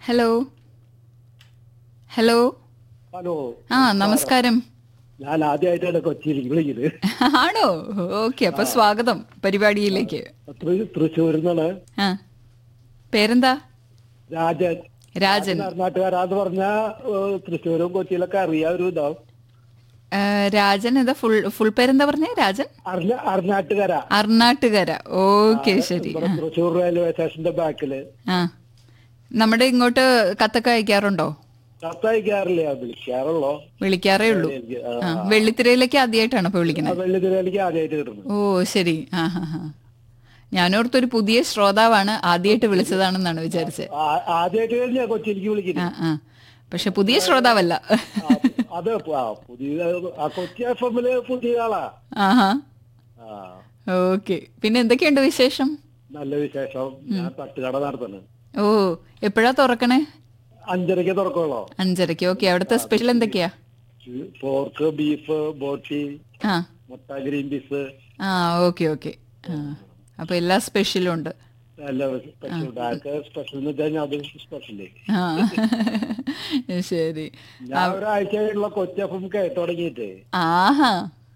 Hello hello hello ആ നമസ്കാരം ഞാൻ ആദ്യമായിട്ടാണ് കൊച്ചിയിലേക്ക് വിളിക്കുന്നത് ആണോ ഓക്കെ അപ്പൊ സ്വാഗതം പരിപാടിയിലേക്ക് തൃ- തൃശ്ശൂരിൽ നിന്നാണ് ആ പേരെന്താ രാജൻ രാജൻ നാട്ടുകാരാന്ന് പറഞ്ഞ തൃശ്ശൂരും കൊച്ചിയിലൊക്കെ അറിയാം ഒരു ഇതാവും ആ, രാജൻ എന്താ ഫുൾ ഫുൾ പേരെന്താ പറഞ്ഞേ രാജൻ അറിഞ്ഞ അറിഞ്ഞാട്ടുകാര അർണാട്ടുകര ഓക്കെ ശരി ഇവിടെ തൃശ്ശൂർ റെയിൽവേ സ്റ്റേഷന്റെ ബാക്കില് ആ നമ്മുടെ ഇങ്ങോട്ട് കത്തൊക്കെ അയക്കാറുണ്ടോ കത്തയക്കാറില്ല വിളിക്കാറുള്ളോ വിളിക്കാറേ ഉള്ളൂ എനിക്ക്, ആ വെള്ളിത്തിരയിലേക്ക് ആദ്യമായിട്ടാണ് ഇപ്പൊ വിളിക്കുന്നത് വെള്ളിത്തിരയിലേക്ക് ആദ്യമായിട്ട് കിട്ടുന്നത് ഓ ശരി ആ ഹാ ഹാ ഞാനോർത്തൊരു പുതിയ ശ്രോതാവാണ് ആദ്യമായിട്ട് വിളിച്ചതാണെന്നാണ് വിചാരിച്ചത് ആ- ആദ്യമായിട്ട് കഴിഞ്ഞാ കൊച്ചിയിലേക്ക് വിളിക്കുന്നത് ആ ആ പക്ഷെ പുതിയ ശ്രോതാവല്ല ആ, അത് ആ, പുതിയ ആ കൊച്ചി എഫ് എമ്മില് പുതിയ ആളാ ആഹാ ആ ഓക്കെ പിന്നെ എന്തൊക്കെയുണ്ട് വിശേഷം നല്ല വിശേഷം ഞാൻ തട്ടുകട നടത്തുന്നു ഓ എപ്പോഴാ തുറക്കണേ അഞ്ചരക്ക് തുറക്കുള്ളോ അഞ്ചരക്ക് ഓക്കെ അവിടുത്തെ സ്പെഷ്യൽ എന്തൊക്കെയാ പോർക്ക് ബീഫ് ബോട്ടി ആ മുട്ട ഗ്രീൻ പീസ് ആ ഓക്കെ ഓക്കെ ആ അപ്പൊ എല്ലാ സ്പെഷ്യലും ഉണ്ട് എല്ലാം സ്പെഷ്യൽ ആർക്ക് സ്പെഷ്യൽ എന്ന് വെച്ചാൽ അത് സ്പെഷ്യല് ആ ശരി ഞാൻ ഒരാഴ്ചയുള്ള കൊച്ചപ്പം കേട്ടു തുടങ്ങിയിട്ട് ആഹാ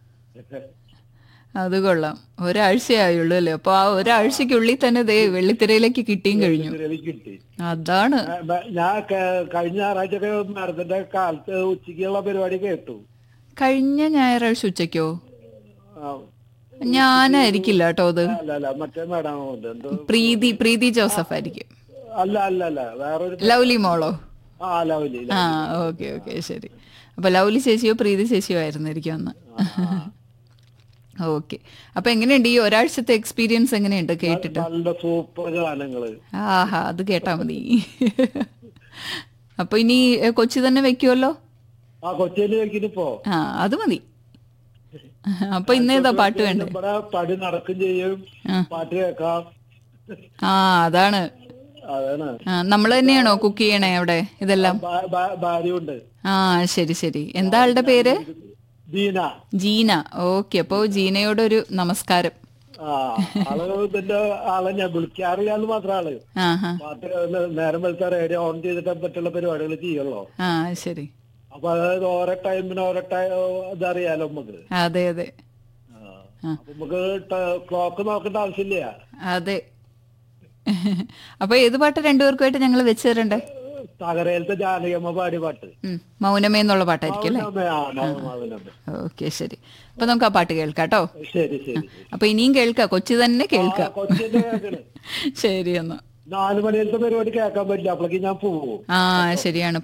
അത് കൊള്ളാം ഒരാഴ്ചയായുള്ളൂ അല്ലേ അപ്പൊ ആ ഒരാഴ്ചക്കുള്ളിൽ തന്നെ ദേ വെള്ളിത്തിരയിലേക്ക് കിട്ടിയും കഴിഞ്ഞു ഇതിലേക്ക് കിട്ടി അതാണ് ഞാൻ- ഞാൻ- ഞാൻ ക- കഴിഞ്ഞ ഞായറാഴ്ചയൊക്കെ മരത്തിന്റെ കാലത്ത് ഉച്ചയ്ക്കുള്ള പരിപാടി കേട്ടു കഴിഞ്ഞ ഞായറാഴ്ച ഉച്ചയ്ക്കോ ആ, ഞാനായിരിക്കില്ല കേട്ടോ അത് അല്ല അല്ല മറ്റേ മേഡം ഉണ്ട് എന്തോ പ്രീതി പ്രീതി ജോസഫ് ആയിരിക്കും അല്ല അല്ല അല്ല വേറൊരു ലൗലി മോളോ ആ ലവലി ആ ഓക്കെ ഓക്കെ ശരി അപ്പൊ ലൗലി ചേച്ചിയോ പ്രീതി ചേച്ചിയോ ആയിരുന്നിരിക്കും അന്ന് ഓക്കെ അപ്പൊ എങ്ങനെയുണ്ട് ഈ ഒരാഴ്ചത്തെ എക്സ്പീരിയൻസ് എങ്ങനെയുണ്ട് കേട്ടിട്ട് നല്ല സൂപ്പർ ഗാനങ്ങള് ആഹാ അത് കേട്ടാ മതി അപ്പൊ ഇനി എ, കൊച്ചി തന്നെ വെക്കുമല്ലോ ആ കൊച്ചിയിൽ വെക്കിനിപ്പോ ആ അത് മതി അപ്പൊ ഇന്നേതാ പാട്ട് വേണ്ടേ ഇവിടെ പടി നടക്കും ചെയ്യും ആ. പാട്ട് കേൾക്കാം ആ അതാണ് അതാണ് ആ നമ്മൾ തന്നെയാണോ കുക്ക് ചെയ്യണേ അവിടെ ഇതെല്ലാം ഭാ- ഭാ- ഭാര്യയുണ്ട് ആ ശരി ശരി എന്താ ആളുടെ പേര് ദീന ജീന ഓക്കെ അപ്പോ ജീനയോടൊരു നമസ്കാരം ആ ആള് ഇതിന്റെ ആളെ ഞാൻ വിളിക്കാറില്ല എന്ന് മാത്രം ആള് ആ ഹാ പാട്ട് നേ- നേരം വെളുത്ത റേഡിയോ ഓൺ ചെയ്തിട്ട് പറ്റുള്ള പരിപാടികൾ ചെയ്യുള്ളൂ ആ ശരി അപ്പൊ അതായത് ഓരോ ടൈമിന് ഓരോ ടൈം ഇതറിയാലോ നമുക്ക് അതെ അതെ ആ. അപ്പൊ നമുക്ക് ക്ലോക്ക് നോക്കേണ്ട ആവശ്യമില്ല അതെ അപ്പൊ ഏത് പാട്ട് രണ്ടുപേർക്കുമായിട്ട് ഞങ്ങൾ വെച്ച് തരണ്ടേ തകരയിലത്തെ ജാനകിയമ്മ പാടി പാട്ട് ഉം, മൗനമേ എന്നുള്ള പാട്ടായിരിക്കും അല്ലേ മൗനമേ, ആ, മൗ- മൗനമേ. ഓക്കെ ശരി അപ്പൊ നമുക്ക് ആ പാട്ട് കേൾക്കാം കേട്ടോ ശരി ശരി അപ്പൊ ഇനിയും കേൾക്കാം കൊച്ചി തന്നെ ആ, കേൾക്കാം കൊച്ചിന്റെ കേൾക്കണ് ശരി എന്നാ നാല് മണിയിലത്തെ പരിപാടി കേൾക്കാൻ പറ്റില്ല അപ്പോഴേക്ക് ഞാൻ പോവും ആ ശരിയാണ്